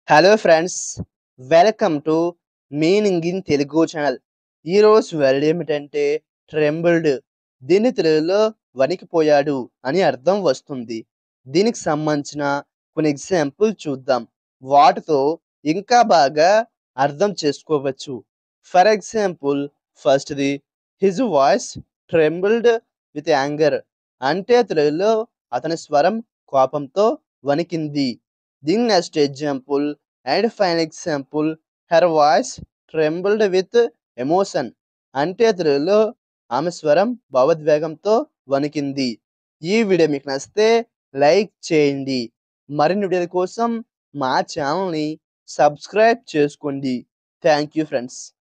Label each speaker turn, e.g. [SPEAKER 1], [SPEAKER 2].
[SPEAKER 1] hello friends welcome to meaning in Telugu channel ఈరోజు word ఏమిటంటే trembled దీని తెలుగులో వణికిపోయాడు అని అర్థం వస్తుంది దీనికి సంబంధించిన కొన్ని ఎగ్జాంపుల్ చూద్దాం వాటితో ఇంకా బాగా అర్థం చేసుకోవచ్చు ఫర్ ఎగ్జాంపుల్ ఫస్ట్ది his voice trembled with anger అంటే తెలుగులో అతని స్వరం కోపంతో వణికింది దీని next example and fine example her voice trembled with emotion అంటే తెలుగులో ఆమె స్వరం భావోద్వేగంతో వణికింది ఈ వీడియో మీకు నచ్చితే లైక్ చేయండి మరిన్ని వీడియోల కోసం మా ఛానల్ని సబ్స్క్రైబ్ చేసుకోండి థ్యాంక్ యూ ఫ్రెండ్స్